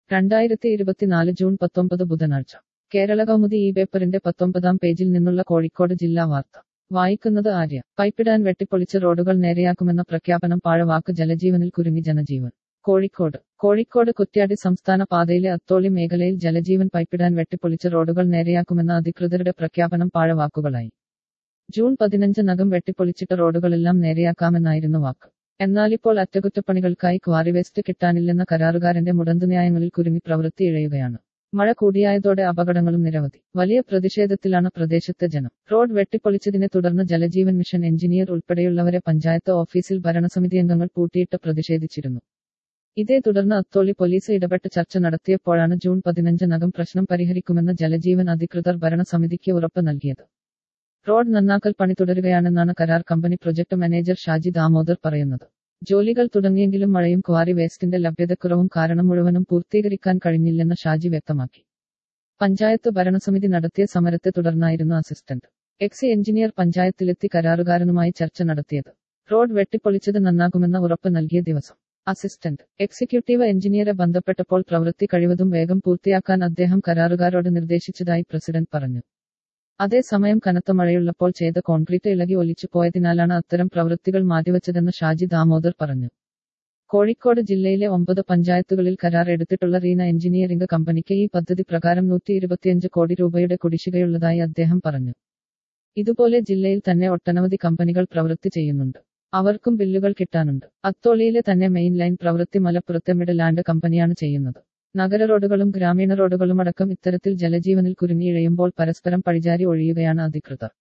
രണ്ടായിരത്തി ഇരുപത്തിനാല് ജൂൺ പത്തൊമ്പത് ബുധനാഴ്ച കേരള കൗമുദി ഈ പേപ്പറിന്റെ പത്തൊമ്പതാം പേജിൽ നിന്നുള്ള കോഴിക്കോട് ജില്ലാ വാർത്ത വായിക്കുന്നത് ആര്യ പൈപ്പിടാൻ വെട്ടിപ്പൊളിച്ച് റോഡുകൾ നേരെയാക്കുമെന്ന പ്രഖ്യാപനം പാഴവാക്ക് ജലജീവനിൽ കുരുങ്ങി ജനജീവൻ കോഴിക്കോട് കോഴിക്കോട് കുറ്റ്യാടി സംസ്ഥാന പാതയിലെ അത്തോളി മേഖലയിൽ ജലജീവൻ പൈപ്പിടാൻ വെട്ടിപ്പൊളിച്ച് റോഡുകൾ നേരെയാക്കുമെന്ന അധികൃതരുടെ പ്രഖ്യാപനം പാഴവാക്കുകളായി ജൂൺ പതിനഞ്ചിനകം വെട്ടിപ്പൊളിച്ചിട്ട റോഡുകളെല്ലാം നേരെയാക്കാമെന്നായിരുന്നു വാക്ക് എന്നാലിപ്പോൾ അറ്റകുറ്റപ്പണികൾക്കായി ക്വാറി വേസ്റ്റ് കിട്ടാനില്ലെന്ന കരാറുകാരന്റെ മുടന്തുന്യായങ്ങളിൽ കുരുങ്ങി പ്രവൃത്തി ഇഴയുകയാണ് മഴ കൂടിയായതോടെ അപകടങ്ങളും നിരവധി വലിയ പ്രതിഷേധത്തിലാണ് പ്രദേശത്തെ ജനം റോഡ് വെട്ടിപ്പൊളിച്ചതിനെ തുടർന്ന് ജലജീവൻ മിഷൻ എഞ്ചിനീയർ ഉൾപ്പെടെയുള്ളവരെ പഞ്ചായത്ത് ഓഫീസിൽ ഭരണസമിതി അംഗങ്ങൾ പൂട്ടിയിട്ട് പ്രതിഷേധിച്ചിരുന്നു ഇതേ തുടർന്ന് അത്തോളി പോലീസ് ഇടപെട്ട് ചർച്ച നടത്തിയപ്പോഴാണ് ജൂൺ പതിനഞ്ചിനകം പ്രശ്നം പരിഹരിക്കുമെന്ന് ജലജീവൻ അധികൃതർ ഭരണസമിതിക്ക് ഉറപ്പ് നൽകിയത് റോഡ് നന്നാക്കൽ പണി തുടരുകയാണെന്നാണ് കരാർ company project manager Shaji Damodar പറയുന്നത് ജോലികൾ തുടങ്ങിയെങ്കിലും മഴയും ക്വാറി വേസ്റ്റിന്റെ ലഭ്യതക്കുറവും കാരണം മുഴുവനും പൂർത്തീകരിക്കാൻ കഴിഞ്ഞില്ലെന്ന് ഷാജി വ്യക്തമാക്കി പഞ്ചായത്ത് ഭരണസമിതി നടത്തിയ സമരത്തെ തുടർന്നായിരുന്നു അസിസ്റ്റന്റ് എക്സി എഞ്ചിനീയർ പഞ്ചായത്തിലെത്തി കരാറുകാരനുമായി ചർച്ച നടത്തിയത് റോഡ് വെട്ടിപ്പൊളിച്ചത് നന്നാകുമെന്ന ഉറപ്പ് നൽകിയ ദിവസം അസിസ്റ്റന്റ് എക്സിക്യൂട്ടീവ് എഞ്ചിനീയറെ ബന്ധപ്പെട്ടപ്പോൾ പ്രവൃത്തി കഴിവതും വേഗം പൂർത്തിയാക്കാൻ അദ്ദേഹം കരാറുകാരോട് നിർദ്ദേശിച്ചതായി പ്രസിഡന്റ് പറഞ്ഞു അതേസമയം കനത്ത മഴയുള്ളപ്പോൾ ചെയ്ത കോൺക്രീറ്റ് ഇളകി ഒലിച്ചു പോയതിനാലാണ് അത്തരം പ്രവൃത്തികൾ മാറ്റിവച്ചതെന്ന് ഷാജി ദാമോദർ പറഞ്ഞു കോഴിക്കോട് ജില്ലയിലെ ഒമ്പത് പഞ്ചായത്തുകളിൽ കരാർ എടുത്തിട്ടുള്ള റീന എഞ്ചിനീയറിംഗ് കമ്പനിക്ക് ഈ പദ്ധതി പ്രകാരം നൂറ്റി ഇരുപത്തിയഞ്ച് കോടി രൂപയുടെ കുടിശ്ശികയുള്ളതായി അദ്ദേഹം പറഞ്ഞു ഇതുപോലെ ജില്ലയിൽ തന്നെ ഒട്ടനവധി കമ്പനികൾ പ്രവൃത്തി ചെയ്യുന്നുണ്ട് അവർക്കും ബില്ലുകൾ കിട്ടാനുണ്ട് അത്തോളിയിലെ തന്നെ മെയിൻ ലൈൻ പ്രവൃത്തി മലപ്പുറത്തെ മിഡ് ലാൻഡ് കമ്പനിയാണ് ചെയ്യുന്നത് നഗര റോഡുകളും ഗ്രാമീണ റോഡുകളുമടക്കം ഇത്തരത്തിൽ ജലജീവനിൽ കുരുങ്ങിയിഴയുമ്പോൾ പരസ്പരം പഴിചാരി ഒഴിയുകയാണ് അധികൃതർ